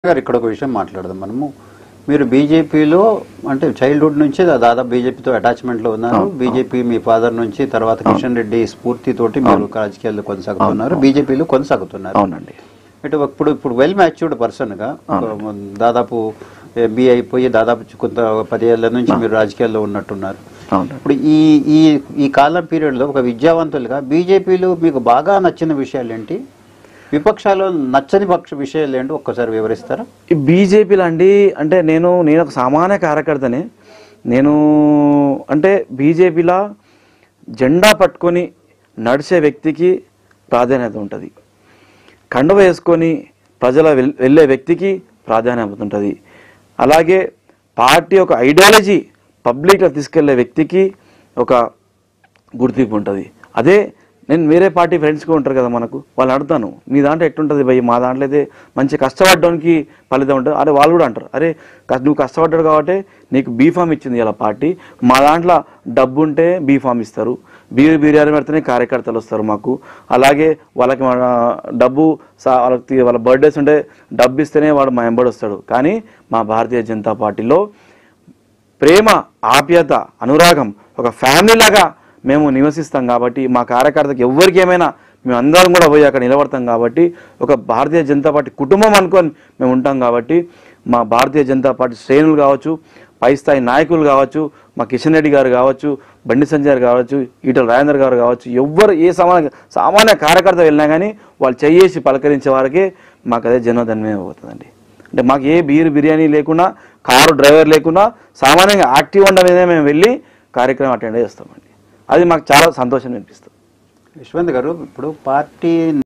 గారు ఇక్కడ ఒక విషయం మాట్లాడదాం మనము మీరు బీజేపీలో అంటే చైల్డ్హుడ్ నుంచి దా- దాదాపు బీజేపీతో అటాచ్మెంట్ లో ఉన్నారు బీజేపీ మీ ఫాదర్ నుంచి తర్వాత కిషన్ రెడ్డి స్ఫూర్తితోటి మీరు రాజకీయాల్లో కొనసాగుతున్నారు బీజేపీలో కొనసాగుతున్నారు అవునండి ఇటు ఇప్పుడు ఇప్పుడు వెల్ మ్యాచ్యూర్డ్ పర్సన్ గా ఒక దాదాపు ఎంబీ అయిపోయి దాదాపు కొంత పదేళ్ల నుంచి మీరు రాజకీయాల్లో ఉన్నట్టున్నారు అవునండి ఇప్పుడు ఈ ఈ ఈ కాలం పీరియడ్ లో ఒక విద్యావంతులుగా బీజేపీలో మీకు బాగా నచ్చిన విషయాలు ఏంటి విపక్షాలు నచ్చని పక్ష విషయాలు ఏంటి ఒక్కసారి వివరిస్తారా ఈ బీజేపీలో అండి అంటే నేను నేను ఒక సామాన్య కార్యకర్తనే నేను అంటే బీజేపీలో జెండా పట్టుకొని నడిచే వ్యక్తికి ప్రాధాన్యత ఉంటుంది కండువ వేసుకొని ప్రజల వెల్- వెళ్ళే వ్యక్తికి ప్రాధాన్యత ఉంటుంది అలాగే పార్టీ ఒక ఐడియాలజీ పబ్లిక్లో తీసుకెళ్లే వ్యక్తికి ఒక గుర్తింపు ఉంటుంది అదే నేను వేరే పార్టీ ఫ్రెండ్స్గా ఉంటారు కదా మనకు వాళ్ళు అడుగుతాను మీ దాంట్లో ఎట్లుంటుంది భయ్ మా దాంట్లో అయితే మంచి కష్టపడడానికి ఫలితం ఉంటుంది అరే వాళ్ళు కూడా అంటారు అరే కష్ట- నువ్వు కష్టపడ్డాడు కాబట్టి నీకు బీఫామ్ ఇచ్చింది ఇలా పార్టీ మా దాంట్లో డబ్బు ఉంటే బీఫామ్ ఇస్తారు బీరు బిర్యానీ పెడితేనే కార్యకర్తలు వస్తారు మాకు అలాగే వాళ్ళకి మన డబ్బు సా- వాళ్ళకి వాళ్ళ బర్త్డేస్ ఉంటే డబ్బు ఇస్తేనే వాడు మా ఎంబడి వస్తాడు కానీ మా భారతీయ జనతా పార్టీలో ప్రేమ ఆప్యత అనురాగం ఒక ఫ్యామిలీ లాగా మేము నివసిస్తాం కాబట్టి మా కార్యకర్తకి ఎవరికి ఏమైనా మేము అందరం కూడా పోయి అక్కడ నిలబడతాం కాబట్టి ఒక భారతీయ జనతా పార్టీ కుటుంబం అనుకొని మేము ఉంటాం కాబట్టి మా భారతీయ జనతా పార్టీ శ్రేణులు కావచ్చు పై స్థాయి నాయకులు కావచ్చు మా కిషన్ రెడ్డి గారు కావచ్చు బండి సంజయ్ గారు కావచ్చు ఈటల రాజేందర్ గారు కావచ్చు ఎవ్వరు ఏ సామాన్య సామాన్య కార్యకర్త వెళ్ళినా కానీ వాళ్ళు చెయ్యేసి పలకరించే వారికే మాకు అదే జన్మధన్యమే అవుతుందండి అంటే మాకు ఏ బీర్ బిర్యానీ లేకుండా కారు డ్రైవర్ లేకుండా సామాన్యంగా యాక్టివ్ ఉండ మీదే మేము వెళ్ళి కార్యక్రమం అటెండ్ చేస్తామండి అది మాకు చాలా సంతోషం అనిపిస్తుంది యశ్వంత్ గారు ఇప్పుడు పార్టీ